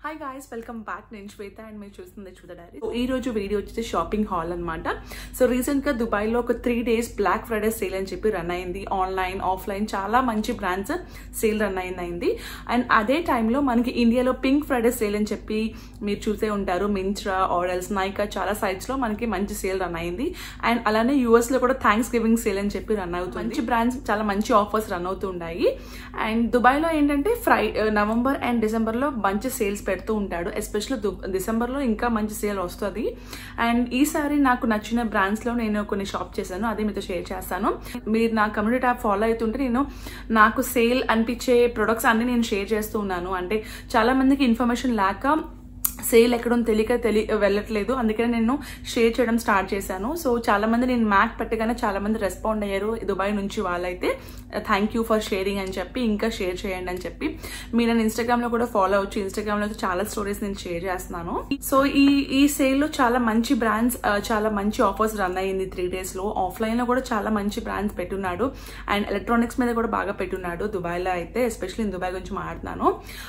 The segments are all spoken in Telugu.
హాయ్ గాయస్ వెల్కమ్ బ్యాక్ నేను శ్వేత అండ్ మీరు చూస్తుంది చూడ డైరీ ఈ రోజు వీడియో వచ్చేసి షాపింగ్ హాల్ అనమాట సో రీసెంట్ గా దుబాయ్ లో ఒక three days black Friday sale అని చెప్పి రన్ అయింది ఆన్లైన్ ఆఫ్లైన్ చాలా మంచి బ్రాండ్స్ సేల్ రన్ అయింది అండ్ అదే టైంలో మనకి ఇండియాలో పింక్ ఫ్రైడే సేల్ అని చెప్పి మీరు చూసే ఉంటారు మింత్రా ఆర్డల్స్ నైకా చాలా sites లో మనకి మంచి సేల్ రన్ అయింది అండ్ అలానే యూఎస్ లో కూడా థ్యాంక్స్ గివింగ్ సేల్ అని చెప్పి రన్ అవుతుంది మంచి బ్రాండ్స్ చాలా మంచి ఆఫర్స్ రన్ అవుతూ ఉన్నాయి అండ్ దుబాయ్ లో ఏంటంటే ఫ్రై నవంబర్ అండ్ డిసెంబర్ లో మంచి సేల్స్ పెడుతూ ఉంటాడు ఎస్పెషల్లీ డిసెంబర్ లో ఇంకా మంచి సేల్ వస్తుంది అండ్ ఈసారి నాకు నచ్చిన బ్రాండ్స్ లో నేను కొన్ని షాప్ చేశాను అదే మీతో షేర్ చేస్తాను మీరు నా కమ్యూనిటీ యాప్ ఫాలో అవుతుంటే నేను నాకు సేల్ అనిపించే ప్రొడక్ట్స్ అన్ని నేను షేర్ చేస్తూ ఉన్నాను అంటే చాలా మందికి ఇన్ఫర్మేషన్ లేక సేల్ ఎక్కడో తెలియక తెలి వెళ్ళట్లేదు అందుకనే నేను షేర్ చేయడం స్టార్ట్ చేశాను సో చాలా మంది నేను మ్యాక్ పెట్టగానే చాలా మంది రెస్పాండ్ అయ్యారు దుబాయ్ నుంచి వాళ్ళైతే థ్యాంక్ యూ ఫర్ షేరింగ్ అని చెప్పి ఇంకా షేర్ చేయండి అని చెప్పి మీరు నేను ఇన్స్టాగ్రామ్ లో కూడా ఫాలో అవచ్చు ఇన్స్టాగ్రామ్ లో అయితే చాలా స్టోరీస్ నేను షేర్ చేస్తున్నాను సో ఈ ఈ సేల్ లో చాలా మంచి బ్రాండ్స్ చాలా మంచి ఆఫర్స్ రన్ అయ్యింది త్రీ డేస్ లో ఆఫ్లైన్ లో కూడా చాలా మంచి బ్రాండ్స్ పెట్టున్నాడు అండ్ ఎలక్ట్రానిక్స్ మీద కూడా బాగా పెట్టున్నాడు దుబాయ్ లో అయితే ఎస్పెషల్లీ దుబాయ్ గురించి మాట్లాడుతున్నాను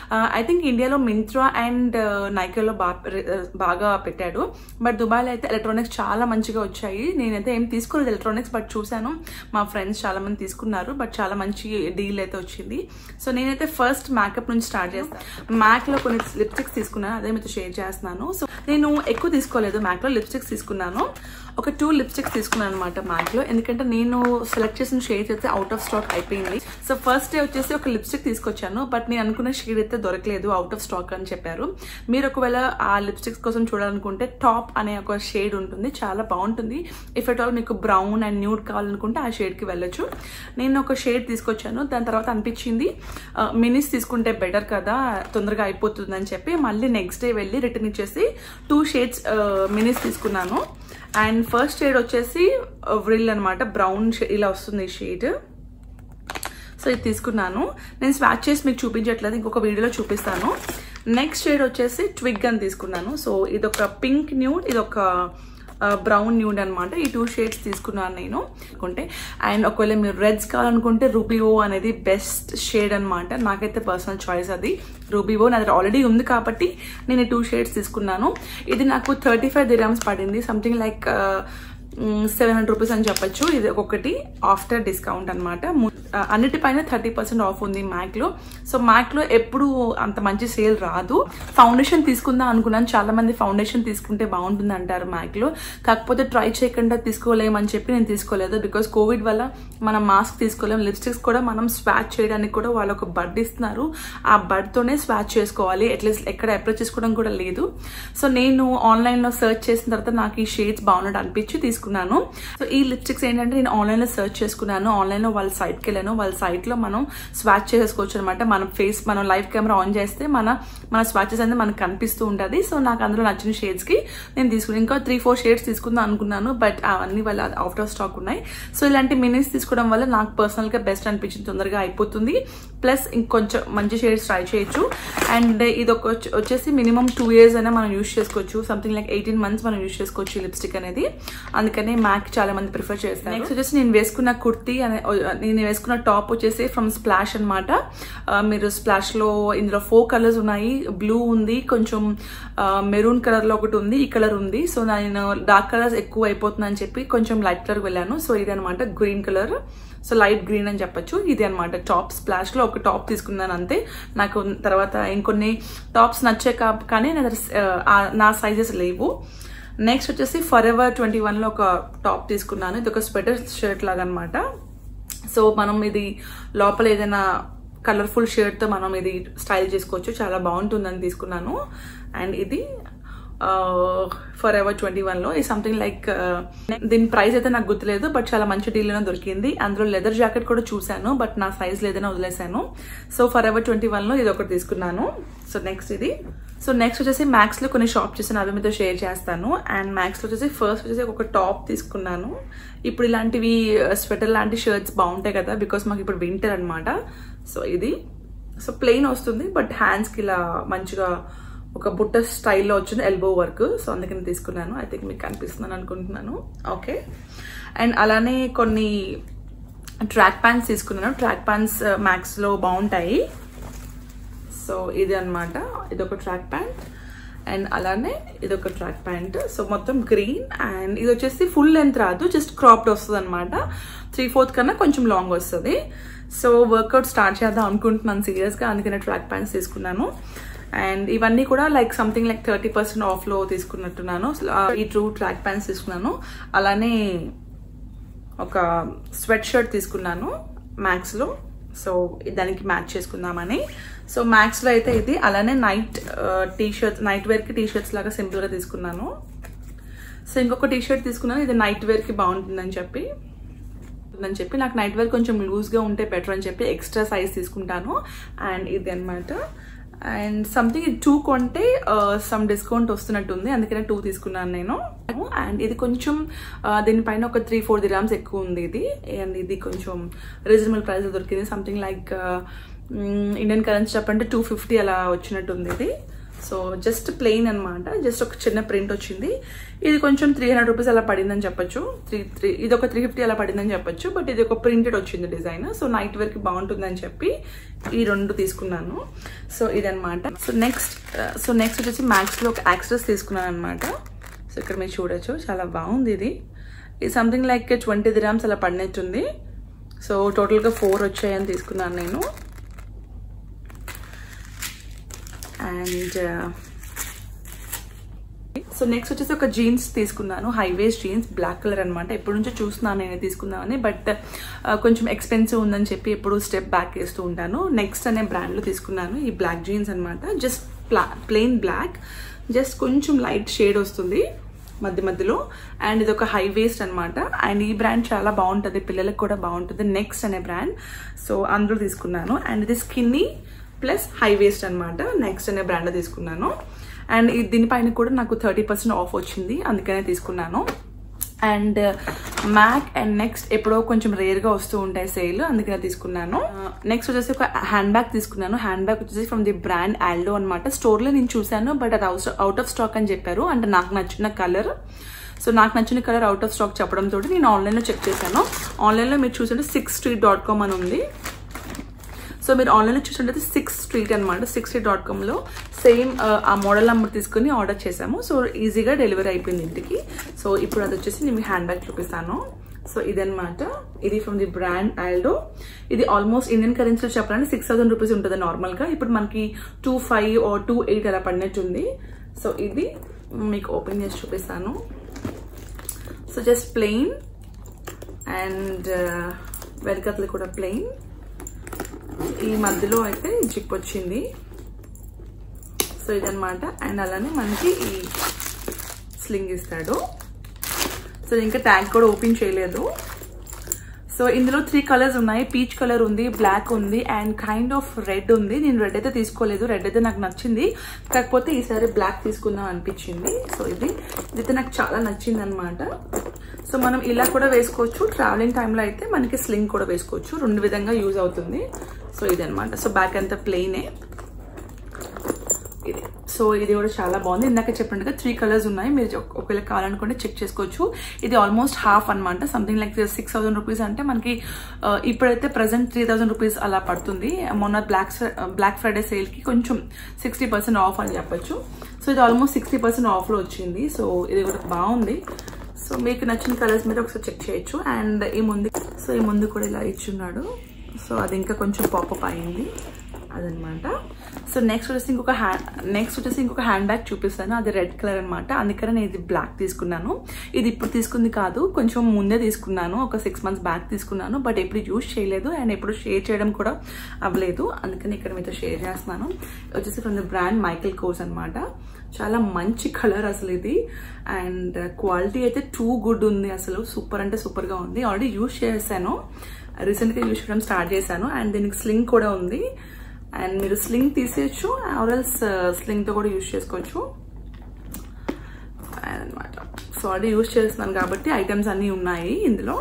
ఐ థింక్ ఇండియాలో మింత్రా అండ్ నైకాలో బాగా పెట్టాడు బట్ దుబాయ్లో అయితే ఎలక్ట్రానిక్స్ చాలా మంచిగా వచ్చాయి నేనైతే ఏం తీసుకోలేదు ఎలక్ట్రానిక్స్ బట్ చూశాను మా ఫ్రెండ్స్ చాలా మంది తీసుకున్నారు బట్ చాలా మంచి డీల్ అయితే వచ్చింది సో నేనైతే ఫస్ట్ మేకప్ నుంచి స్టార్ట్ చేస్తాను మ్యాక్ లో కొన్ని లిప్స్టిక్స్ తీసుకున్నాను అదే మీతో షేర్ చేస్తున్నాను సో నేను ఎక్కువ తీసుకోలేదు మ్యాక్ లో లిప్స్టిక్స్ తీసుకున్నాను ఒక టూ లిప్స్టిక్స్ తీసుకున్నాను అనమాట మ్యాక్ లో ఎందుకంటే నేను సెలెక్ట్ చేసిన షేడ్స్ అయితే అవుట్ ఆఫ్ స్టాక్ అయిపోయింది సో ఫస్ట్ డే వచ్చేసి ఒక లిప్స్టిక్ తీసుకొచ్చాను బట్ నేను అనుకున్న షేడ్ అయితే దొరకలేదు అవుట్ ఆఫ్ స్టాక్ అని చెప్పారు మీరు ఒకవేళ ఆ లిప్స్టిక్స్ కోసం చూడాలనుకుంటే టాప్ అనే ఒక షేడ్ ఉంటుంది చాలా బాగుంటుంది ఇఫ్ ఎట్ ఆల్ మీకు బ్రౌన్ అండ్ న్యూడ్ కావాలనుకుంటే ఆ షేడ్కి వెళ్ళొచ్చు నేను ఒక షేడ్ తీసుకొచ్చాను దాని తర్వాత అనిపించింది మినిస్ తీసుకుంటే బెటర్ కదా తొందరగా అయిపోతుంది అని చెప్పి మళ్ళీ నెక్స్ట్ డే వెళ్ళి రిటర్న్ ఇచ్చేసి టూ షేడ్స్ మినిస్ తీసుకున్నాను అండ్ ఫస్ట్ షేడ్ వచ్చేసి వ్రిల్ అనమాట బ్రౌన్ ఇలా వస్తుంది ఈ షేడ్ సో ఇది తీసుకున్నాను నేను స్వాచ్ చేసి మీకు చూపించట్లేదు ఇంకొక వీడియోలో చూపిస్తాను నెక్స్ట్ షేడ్ వచ్చేసి ట్విగ్ అని తీసుకున్నాను సో ఇది ఒక పింక్ న్యూడ్ ఇది ఒక బ్రౌన్ న్యూడ్ అనమాట ఈ టూ షేడ్స్ తీసుకున్నాను నేను అనుకుంటే అండ్ ఒకవేళ మీరు రెడ్స్ కావాలనుకుంటే రూబివో అనేది బెస్ట్ షేడ్ అనమాట నాకైతే పర్సనల్ చాయిస్ అది రూబివో నాది ఆల్రెడీ ఉంది కాబట్టి నేను ఈ టూ షేడ్స్ తీసుకున్నాను ఇది నాకు థర్టీ ఫైవ్ దిరామ్స్ పడింది something like seven hundred rupees అని చెప్పొచ్చు ఇది ఒకటి ఆఫ్టర్ డిస్కౌంట్ అనమాట అన్నిటిపైన థర్టీ పర్సెంట్ ఆఫ్ ఉంది మ్యాక్ లో సో మ్యాక్ లో ఎప్పుడు అంత మంచి సేల్ రాదు ఫౌండేషన్ తీసుకుందాం అనుకున్నాను చాలా మంది ఫౌండేషన్ తీసుకుంటే బాగుంటుంది అంటారు మ్యాక్ లో కాకపోతే ట్రై చేయకుండా తీసుకోలేమని చెప్పి నేను తీసుకోలేదు బికాస్ కోవిడ్ వల్ల మనం మాస్క్ తీసుకోలేము లిప్స్టిక్స్ కూడా మనం స్వాచ్ చేయడానికి కూడా వాళ్ళు ఒక బడ్ ఇస్తున్నారు ఆ బడ్ తోనే స్వాచ్ చేసుకోవాలి అట్లీస్ట్ ఎక్కడ అప్రోచ్ చేసుకోవడం కూడా లేదు సో నేను ఆన్లైన్ లో సెర్చ్ చేసిన తర్వాత నాకు ఈ షేడ్స్ బాగున్నట్టు అనిపించి తీసుకున్నాను సో ఈ లిప్స్టిక్స్ ఏంటంటే నేను ఆన్లైన్ లో సెర్చ్ చేసుకున్నాను ఆన్లైన్ లో వాళ్ళ సైట్కి వెళ్ళాను వాళ్ళ సైట్ లో మనం స్వాచ్ చేసుకోవచ్చు అనమాట మన ఫేస్ మనం లైవ్ కెమెరా ఆన్ చేస్తే మన మన స్వాచెస్ అనేది మనకు కనిపిస్తూ ఉంటుంది సో నాకు అందులో నచ్చిన షేడ్స్ కి నేను తీసుకున్నాను ఇంకా త్రీ ఫోర్ షేడ్స్ తీసుకుందాం అనుకున్నాను బట్ అవన్నీ వాళ్ళ అవుట్ ఆఫ్ స్టాక్ ఉన్నాయి సో ఇలాంటి మినిట్స్ తీసుకోవడం వల్ల నాకు పర్సనల్ గా బెస్ట్ అనిపించింది తొందరగా అయిపోతుంది ప్లస్ ఇంకొంచెం మంచి షేడ్స్ ట్రై చేయొచ్చు అండ్ ఇది ఒక వచ్చేసి మినిమం టూ ఇయర్స్ అయినా మనం యూస్ చేసుకోవచ్చు సంథింగ్ లైక్ ఎయిటీన్ మంత్స్ మనం యూస్ చేసుకోవచ్చు ఈ లిప్స్టిక్ అనేది అందుకనే మ్యాక్ చాలా మంది ప్రిఫర్ చేస్తారు నెక్స్ట్ వచ్చేసి నేను వేసుకున్న కుర్తీ అనే నేను వేసుకున్న టాప్ వచ్చేసి ఫ్రమ్ స్ప్లాష్ అనమాట మీరు స్ప్లాష్ లో ఇందులో ఫోర్ కలర్స్ ఉన్నాయి బ్లూ ఉంది కొంచెం మెరూన్ కలర్ లో ఒకటి ఉంది ఈ కలర్ ఉంది సో నేను డార్క్ కలర్స్ ఎక్కువ అయిపోతుంది అని చెప్పి కొంచెం లైట్ కలర్ వెళ్ళాను సో ఇది అనమాట green colour so light green అని చెప్పొచ్చు ఇది అనమాట టాప్ స్ప్లాష్ లో ఒక టాప్ తీసుకున్నాను అంతే నాకు తర్వాత ఇంకొన్ని టాప్స్ నచ్చే కానీ నా సైజెస్ లేవు నెక్స్ట్ వచ్చేసి ఫర్ ఎవర్ ట్వంటీ వన్లో ఒక టాప్ తీసుకున్నాను ఇది ఒక స్వెటర్ షర్ట్ లాగా అనమాట సో మనం ఇది లోపల ఏదైనా కలర్ఫుల్ షర్ట్తో మనం ఇది స్టైల్ చేసుకోవచ్చు చాలా బాగుంటుందని తీసుకున్నాను అండ్ ఇది ఫర్ ఎవర్ ట్వంటీ వన్లో ఈ సంథింగ్ లైక్ దీని ప్రైస్ అయితే నాకు గుర్తులేదు బట్ చాలా మంచి డీల్లోనే దొరికింది అందులో లెదర్ జాకెట్ కూడా చూశాను బట్ నా సైజ్ లేదని వదిలేశాను సో ఫర్ ఎవర్ ట్వంటీ వన్లో ఇది ఒకటి తీసుకున్నాను సో నెక్స్ట్ ఇది సో నెక్స్ట్ వచ్చేసి మ్యాక్స్లో కొన్ని షాప్ చేసాను అవి మీతో షేర్ చేస్తాను అండ్ మ్యాక్స్లో వచ్చేసి ఫస్ట్ వచ్చేసి ఒక టాప్ తీసుకున్నాను ఇప్పుడు ఇలాంటివి స్వెటర్ లాంటి షర్ట్స్ బాగుంటాయి కదా బికాస్ మాకు ఇప్పుడు వింటర్ అనమాట సో ఇది సో ప్లెయిన్ వస్తుంది బట్ హ్యాండ్స్కి ఇలా మంచిగా ఒక బుట్ట స్టైల్లో వచ్చింది ఎల్బో వర్క్ సో అందుకని తీసుకున్నాను ఐ థింక్ మీకు కనిపిస్తుందని అనుకుంటున్నాను ఓకే అండ్ అలానే కొన్ని ట్రాక్ ప్యాంట్స్ తీసుకున్నాను ట్రాక్ ప్యాంట్స్ మ్యాక్స్లో బాగుంటాయి సో ఇది అనమాట ఇది ఒక ట్రాక్ ప్యాంట్ అండ్ అలానే ఇది ఒక ట్రాక్ ప్యాంట్ సో మొత్తం గ్రీన్ అండ్ ఇది వచ్చేసి ఫుల్ లెంత్ రాదు జస్ట్ క్రాప్డ్ వస్తుంది అనమాట త్రీ ఫోర్త్ కన్నా కొంచెం లాంగ్ వస్తుంది సో వర్కౌట్ స్టార్ట్ చేద్దాం అనుకుంటున్నాను సీరియస్గా అందుకనే ట్రాక్ ప్యాంట్స్ తీసుకున్నాను అండ్ ఇవన్నీ కూడా like something like thirty percent ఆఫ్లో తీసుకున్నట్టున్నాను ఈ ట్రూ ట్రాక్ ప్యాంట్స్ తీసుకున్నాను అలానే ఒక స్వెట్ షర్ట్ తీసుకున్నాను మ్యాక్స్లో సో దానికి మ్యాచ్ చేసుకుందామని సో మ్యాక్స్లో అయితే ఇది అలానే నైట్ టీ షర్ట్ నైట్ వేర్కి టీ షర్ట్స్ లాగా సింపుల్గా తీసుకున్నాను సో ఇంకొక టీ షర్ట్ తీసుకున్నాను ఇది నైట్ వేర్కి బాగుంటుందని చెప్పి అని చెప్పి నాకు నైట్ వేర్ కొంచెం లూజ్గా ఉంటే బెటర్ అని చెప్పి ఎక్స్ట్రా సైజ్ తీసుకుంటాను అండ్ ఇది అనమాట అండ్ సంథింగ్ ఇది టూ కొంటే సమ్ డిస్కౌంట్ వస్తున్నట్టుంది అందుకనే టూ తీసుకున్నాను నేను అండ్ ఇది కొంచెం దీనిపైన ఒక త్రీ ఫోర్ దిరామ్స్ ఎక్కువ ఉంది ఇది అండ్ ఇది కొంచెం రీజనబుల్ ప్రైస్ దొరికింది సంథింగ్ లైక్ ఇండియన్ కరెన్సీ చెప్పంటే టూ ఫిఫ్టీ అలా వచ్చినట్టుంది ఇది సో జస్ట్ ప్లెయిన్ అనమాట జస్ట్ ఒక చిన్న ప్రింట్ వచ్చింది ఇది కొంచెం త్రీ హండ్రెడ్ రూపీస్ అలా పడిందని చెప్పొచ్చు త్రీ త్రీ ఇది ఒక త్రీ ఫిఫ్టీ అలా పడిందని చెప్పొచ్చు బట్ ఇది ఒక ప్రింటెడ్ వచ్చింది డిజైన్ సో నైట్ వేర్కి బాగుంటుందని చెప్పి ఈ రెండు తీసుకున్నాను సో ఇదనమాట సో నెక్స్ట్ సో నెక్స్ట్ వచ్చేసి మ్యాక్స్లో ఒక యాక్సెస్ తీసుకున్నాను అనమాట సో ఇక్కడ మీరు చూడొచ్చు చాలా బాగుంది ఇది ఇది సంథింగ్ లైక్ ట్వంటీ దిరామ్స్ అలా పడినట్టుంది సో టోటల్గా ఫోర్ వచ్చాయని తీసుకున్నాను నేను అండ్ సో నెక్స్ట్ వచ్చేసి ఒక జీన్స్ తీసుకున్నాను హైవేస్ జీన్స్ బ్లాక్ కలర్ అనమాట ఎప్పటి నుంచో చూస్తున్నాను నేను తీసుకుందామని బట్ కొంచెం ఎక్స్పెన్సివ్ ఉందని చెప్పి ఎప్పుడు స్టెప్ బ్యాక్ వేస్తూ ఉంటాను నెక్స్ట్ అనే బ్రాండ్లో తీసుకున్నాను ఈ బ్లాక్ జీన్స్ అనమాట జస్ట్ ప్లా ప్లెయిన్ బ్లాక్ జస్ట్ కొంచెం లైట్ షేడ్ వస్తుంది మధ్య మధ్యలో అండ్ ఇది ఒక హై వేస్ట్ అనమాట అండ్ ఈ బ్రాండ్ చాలా బాగుంటుంది పిల్లలకు కూడా బాగుంటుంది నెక్స్ట్ అనే బ్రాండ్ సో అందులో తీసుకున్నాను అండ్ ఇది స్కిన్నీ ప్లస్ హై వేస్ట్ అనమాట నెక్స్ట్ అనే బ్రాండ్ తీసుకున్నాను అండ్ దీనిపైన కూడా నాకు థర్టీ పర్సెంట్ ఆఫ్ వచ్చింది అందుకనే తీసుకున్నాను అండ్ మ్యాక్ అండ్ నెక్స్ట్ ఎప్పుడో కొంచెం రేర్గా వస్తూ ఉంటాయి సేల్ అందుకనే తీసుకున్నాను నెక్స్ట్ వచ్చేసి ఒక హ్యాండ్ బ్యాగ్ తీసుకున్నాను హ్యాండ్ బ్యాగ్ వచ్చేసి ఫ్రమ్ ది బ్రాండ్ ఆల్డో అనమాట స్టోర్లో నేను చూశాను బట్ అది అవుట్ ఆఫ్ స్టాక్ అని చెప్పారు అంటే నాకు నచ్చిన కలర్ సో నాకు నచ్చిన కలర్ అవుట్ ఆఫ్ స్టాక్ చెప్పడంతో నేను ఆన్లైన్లో చెక్ చేశాను ఆన్లైన్లో మీరు చూసుంటే సిక్స్ స్ట్రీట్ డాట్ కామ్ అని ఉంది సో మీరు ఆన్లైన్లో చూసినట్టయితే సిక్స్ స్ట్రీట్ అనమాట సిక్స్ స్ట్రీట్ డాట్ కామ్లో సేమ్ ఆ మోడల్ నెంబర్ తీసుకుని ఆర్డర్ చేసాము సో ఈజీగా డెలివరీ అయిపోయింది ఇంటికి సో ఇప్పుడు అది వచ్చేసి నేను మీ హ్యాండ్ బ్యాగ్ చూపిస్తాను సో ఇదనమాట ఇది ఫ్రమ్ ది బ్రాండ్ ఆల్డో ఇది ఆల్మోస్ట్ ఇండియన్ కరెన్సీలో చెప్పాలంటే సిక్స్ థౌసండ్ రూపీస్ ఉంటుంది నార్మల్గా ఇప్పుడు మనకి two five or two eight అలా పడినట్టుంది సో ఇది మీకు ఓపెన్ చేసి చూపిస్తాను సో జస్ట్ ప్లెయిన్ అండ్ వెనకతలు కూడా ప్లెయిన్ ఈ మధ్యలో అయితే జిప్ వచ్చింది సో ఇదనమాట అండ్ అలానే మనకి ఈ స్లింగ్ ఇస్తాడు సో ఇంకా ట్యాగ్ కూడా ఓపెన్ చేయలేదు సో ఇందులో త్రీ కలర్స్ ఉన్నాయి పీచ్ కలర్ ఉంది బ్లాక్ ఉంది అండ్ కైండ్ ఆఫ్ రెడ్ ఉంది నేను రెడ్ అయితే తీసుకోలేదు రెడ్ అయితే నాకు నచ్చింది కాకపోతే ఈసారి బ్లాక్ తీసుకుందాం అనిపించింది సో ఇది ఇదైతే నాకు చాలా నచ్చింది అనమాట సో మనం ఇలా కూడా వేసుకోవచ్చు ట్రావెలింగ్ టైంలో అయితే మనకి స్లింగ్ కూడా వేసుకోవచ్చు రెండు విధంగా యూజ్ అవుతుంది సో ఇది అనమాట సో బ్యాక్ అంతా ప్లెయినే ఇది సో ఇది కూడా చాలా బాగుంది ఇందాక చెప్పినట్టుగా త్రీ కలర్స్ ఉన్నాయి మీరు ఒకవేళ కావాలనుకుంటే చెక్ చేసుకోవచ్చు ఇది ఆల్మోస్ట్ హాఫ్ అనమాట something like six thousand rupees అంటే మనకి ఇప్పుడైతే ప్రజెంట్ త్రీ థౌసండ్ రూపీస్ అలా పడుతుంది మొన్న బ్లాక్ బ్లాక్ ఫ్రైడే సేల్కి కొంచెం సిక్స్టీ పర్సెంట్ ఆఫ్ అని చెప్పొచ్చు సో ఇది ఆల్మోస్ట్ సిక్స్టీ పర్సెంట్ ఆఫ్లో వచ్చింది సో ఇది కూడా బాగుంది సో మీకు నచ్చిన కలర్స్ మీద ఒకసారి చెక్ చేయొచ్చు అండ్ ఈ ముందు సో ఈ ముందు కూడా ఇలా ఇచ్చున్నాడు సో అది ఇంకా కొంచెం పాపప్ అయింది అదనమాట సో నెక్స్ట్ వచ్చేసి ఇంకొక హ్యాండ్ నెక్స్ట్ వచ్చేసి ఇంకొక హ్యాండ్ బ్యాగ్ చూపిస్తాను అది రెడ్ కలర్ అనమాట అందుకనే నేను ఇది బ్లాక్ తీసుకున్నాను ఇది ఇప్పుడు తీసుకుంది కాదు కొంచెం ముందే తీసుకున్నాను ఒక సిక్స్ మంత్స్ బ్యాక్ తీసుకున్నాను బట్ ఎప్పుడు యూజ్ చేయలేదు అండ్ ఎప్పుడు షేర్ చేయడం కూడా అవ్వలేదు అందుకని ఇక్కడ మీతో షేర్ చేస్తున్నాను వచ్చేసి from the brand Michael Kors అనమాట చాలా మంచి కలర్ అసలు ఇది అండ్ క్వాలిటీ అయితే టూ గుడ్ ఉంది అసలు సూపర్ అంటే సూపర్గా ఉంది ఆల్రెడీ యూజ్ చేశాను రీసెంట్గా యూజ్ చేయడం స్టార్ట్ చేశాను అండ్ దీనికి స్లింగ్ కూడా ఉంది అండ్ మీరు స్లింగ్ తీసేయచ్చు ఆరల్స్ స్లింగ్తో కూడా యూజ్ చేసుకోవచ్చు అనమాట సో ఆల్రెడీ యూజ్ చేస్తున్నాను కాబట్టి ఐటమ్స్ అన్నీ ఉన్నాయి ఇందులో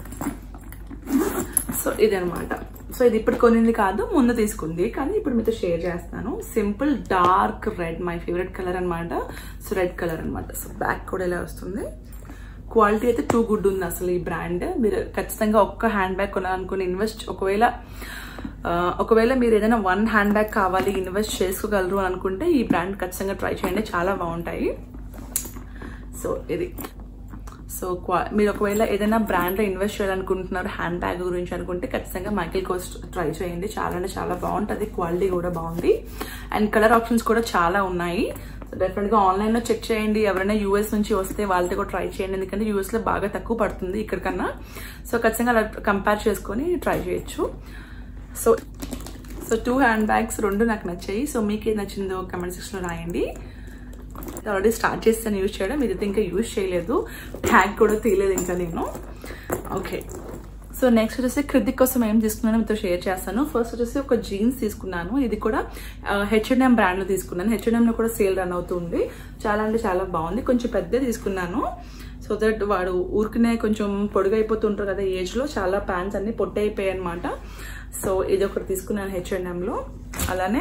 సో ఇదనమాట సో ఇది ఇప్పుడు కొనింది కాదు ముందు తీసుకుంది కానీ ఇప్పుడు మీతో షేర్ చేస్తాను simple dark red my favourite colour అనమాట సో రెడ్ కలర్ అనమాట సో బ్యాక్ కూడా ఇలా వస్తుంది క్వాలిటీ అయితే టూ గుడ్ ఉంది అసలు ఈ బ్రాండ్ మీరు ఖచ్చితంగా ఒక్క హ్యాండ్ బ్యాగ్ కొనాలనుకుని ఇన్వెస్ట్ ఒకవేళ ఆ, ఒకవేళ మీరు ఏదైనా వన్ హ్యాండ్ బ్యాగ్ కావాలి ఇన్వెస్ట్ చేసుకోగలరు అని అనుకుంటే ఈ బ్రాండ్ ఖచ్చితంగా ట్రై చేయండి చాలా బాగుంటాయి సో ఇది సో క్వా మీరు ఒకవేళ ఏదైనా బ్రాండ్లో ఇన్వెస్ట్ చేయాలనుకుంటున్నారు హ్యాండ్ బ్యాగ్ గురించి అనుకుంటే ఖచ్చితంగా మైకిల్ కోస్ట్ ట్రై చేయండి చాలా అంటే చాలా బాగుంటుంది క్వాలిటీ కూడా బాగుంది అండ్ కలర్ ఆప్షన్స్ కూడా చాలా ఉన్నాయి డెఫినెట్గా ఆన్లైన్లో చెక్ చేయండి ఎవరైనా యూఎస్ నుంచి వస్తే వాళ్ళతో కూడా ట్రై చేయండి ఎందుకంటే యూఎస్లో బాగా తక్కువ పడుతుంది ఇక్కడికన్నా సో ఖచ్చితంగా అలా కంపేర్ చేసుకొని ట్రై చేయొచ్చు so so two handbags రెండు నాకు నచ్చాయి సో మీకు ఏది నచ్చిందో కమెంట్ సెక్షన్లో రాయండి ఆల్రెడీ స్టార్ట్ చేస్తాను యూజ్ చేయడం ఇది ఇంకా యూజ్ చేయలేదు ట్యాగ్ కూడా తీయలేదు ఇంకా నేను ఓకే సో నెక్స్ట్ వచ్చేసి క్రితిక్ కోసం ఏం తీసుకున్నానో మీతో షేర్ చేస్తాను ఫస్ట్ వచ్చేసి ఒక జీన్స్ తీసుకున్నాను ఇది కూడా హెచ్ఎన్ఎం బ్రాండ్లో తీసుకున్నాను హెచ్ఎన్ఎంలో కూడా సేల్ రన్ అవుతుంది చాలా అంటే చాలా బాగుంది కొంచెం పెద్ద తీసుకున్నాను సో దట్ వాడు ఊరికనే కొంచెం పొడుగైపోతుంటారు కదా ఏజ్లో చాలా ప్యాంట్స్ అన్ని పొట్టి అయిపోయాయి అనమాట సో ఇది ఒకటి తీసుకున్నాను హెచ్ఎన్ఎంలో అలానే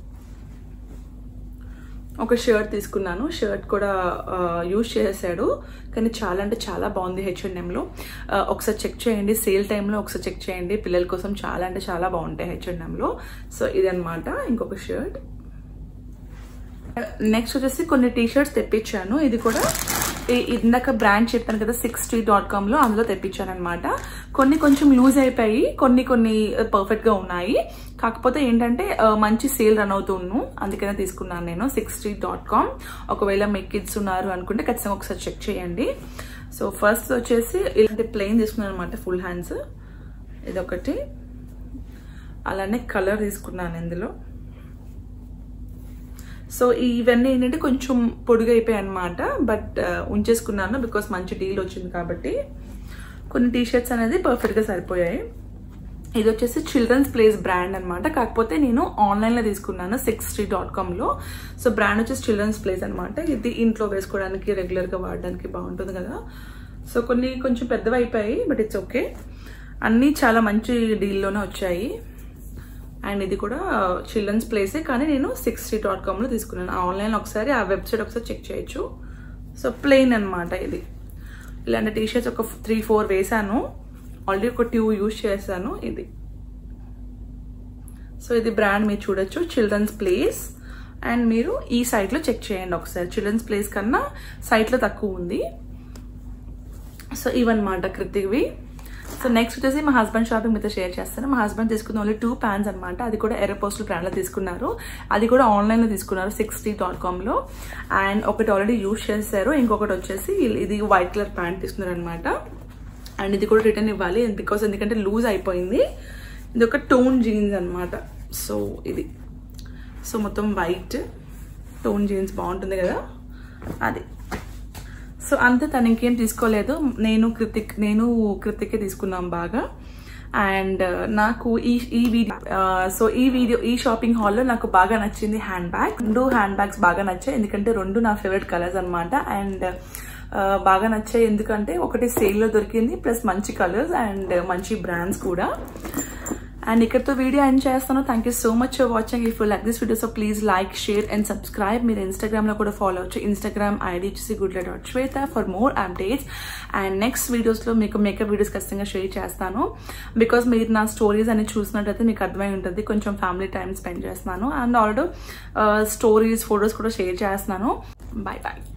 ఒక షర్ట్ తీసుకున్నాను షర్ట్ కూడా యూజ్ చేసేసాడు కానీ చాలా అంటే చాలా బాగుంది హెచ్ఎన్ఎంలో ఒకసారి చెక్ చేయండి సేల్ టైంలో ఒకసారి చెక్ చేయండి పిల్లల కోసం చాలా అంటే చాలా బాగుంటాయి హెచ్ఎన్ఎంలో సో ఇదనమాట ఇంకొక షర్ట్ నెక్స్ట్ వచ్చేసి కొన్ని టీ షర్ట్స్ తెప్పించాను ఇది కూడా ఈ- ఇందాక బ్రాండ్ చెప్పాను కదా సిక్స్ టీ డాట్ కామ్ లో అందులో తెప్పించాను అనమాట కొన్ని కొంచెం లూజ్ అయిపోయి కొన్ని కొన్ని పర్ఫెక్ట్ గా ఉన్నాయి కాకపోతే ఏంటంటే ఆ, మంచి సేల్ రన్ అవుతున్నాను అందుకనే తీసుకున్నాను నేను సిక్స్ టీ డాట్ కామ్ ఒకవేళ మీ కిడ్స్ ఉన్నారు అనుకుంటే ఖచ్చితంగా ఒకసారి చెక్ చేయండి సో ఫస్ట్ వచ్చేసి ఇలాంటి ప్లెయిన్ తీసుకున్నాను అనమాట ఫుల్ హ్యాండ్స్ ఇదొకటి అలానే కలర్ తీసుకున్నాను ఇందులో సో ఇవన్నీ ఏంటంటే కొంచెం పొడుగైపోయాయి అనమాట బట్ ఉంచేసుకున్నాను బికాస్ మంచి డీల్ వచ్చింది కాబట్టి కొన్ని టీ షర్ట్స్ అనేది పర్ఫెక్ట్గా సరిపోయాయి ఇది వచ్చేసి చిల్డ్రన్స్ ప్లేస్ బ్రాండ్ అనమాట కాకపోతే నేను ఆన్లైన్లో తీసుకున్నాను సిక్స్ త్రీ డాట్ కామ్లో సో బ్రాండ్ వచ్చేసి చిల్డ్రన్స్ ప్లేస్ అనమాట ఇది ఇంట్లో వేసుకోవడానికి రెగ్యులర్గా వాడడానికి బాగుంటుంది కదా సో కొన్ని కొంచెం పెద్దవి అయిపోయాయి బట్ ఇట్స్ ఓకే అన్నీ చాలా మంచి డీల్లోనే వచ్చాయి అండ్ ఇది కూడా చిల్డ్రన్స్ ప్లేసే కానీ నేను సిక్స్టీ డాట్ కామ్లో తీసుకున్నాను ఆన్లైన్ ఒకసారి ఆ వెబ్సైట్ ఒకసారి చెక్ చేయొచ్చు సో ప్లెయిన్ అనమాట ఇది ఇలాంటి టీ షర్ట్స్ ఒక త్రీ ఫోర్ వేసాను ఆల్రెడీ ఒక ట్యూ యూజ్ చేశాను ఇది సో ఇది బ్రాండ్ మీరు చూడొచ్చు చిల్డ్రన్స్ ప్లేస్ అండ్ మీరు ఈ సైట్లో చెక్ చేయండి ఒకసారి చిల్డ్రన్స్ ప్లేస్ కన్నా సైట్లో తక్కువ ఉంది సో ఇవన్నమాట కృతివి సో నెక్స్ట్ వచ్చేసి మా హస్బెండ్ షాపింగ్ మీతో షేర్ చేస్తాను మా హస్బెండ్ తీసుకున్న ఓన్లీ టూ ప్యాన్స్ అనమాట అది కూడా ఎర్రపోస్టల్ బ్రాండ్లో తీసుకున్నారు అది కూడా ఆన్లైన్లో తీసుకున్నారు సిక్స్టీ డాట్ కామ్లో అండ్ ఒకటి ఆల్రెడీ యూజ్ చేశారు ఇంకొకటి వచ్చేసి ఇది వైట్ కలర్ ప్యాంట్ తీసుకున్నారు అనమాట అండ్ ఇది కూడా రిటర్న్ ఇవ్వాలి బికాస్ ఎందుకంటే లూజ్ అయిపోయింది ఇది ఒక టోన్ జీన్స్ అనమాట సో ఇది సో మొత్తం వైట్ టోన్ జీన్స్ బాగుంటుంది కదా అది సో అంతే తను ఇంకేం తీసుకోలేదు నేను కృతిక్ నేను కృతికే తీసుకున్నాం బాగా అండ్ నాకు ఈ ఈ వీడియో సో ఈ వీడియో ఈ షాపింగ్ హాల్లో నాకు బాగా నచ్చింది హ్యాండ్ బ్యాగ్ రెండు హ్యాండ్ బ్యాగ్స్ బాగా నచ్చాయి ఎందుకంటే రెండు నా ఫేవరెట్ కలర్స్ అనమాట అండ్ బాగా నచ్చాయి ఎందుకంటే ఒకటి సేల్లో దొరికింది ప్లస్ మంచి కలర్స్ అండ్ మంచి బ్రాండ్స్ కూడా అండ్ ఇక్కడతో వీడియో ఎండ్ చేస్తాను thank you so much for watching if like this video so please like share and subscribe మీరు ఇన్స్టాగ్రామ్ లో కూడా ఫాలో అవచ్చు ఇన్స్టాగ్రామ్ ఐడి వచ్చేసి Gudla dot Shweta for more updates and next వీడియోస్లో మీకు మేకప్ వీడియోస్ ఖచ్చితంగా షేర్ చేస్తాను బికాస్ మీరు నా స్టోరీస్ అని చూసినట్టయితే మీకు అర్థమై ఉంటుంది కొంచెం ఫ్యామిలీ టైం స్పెండ్ చేస్తున్నాను అండ్ ఆల్రెడీ స్టోరీస్ ఫొటోస్ కూడా షేర్ చేస్తున్నాను బాయ్ బాయ్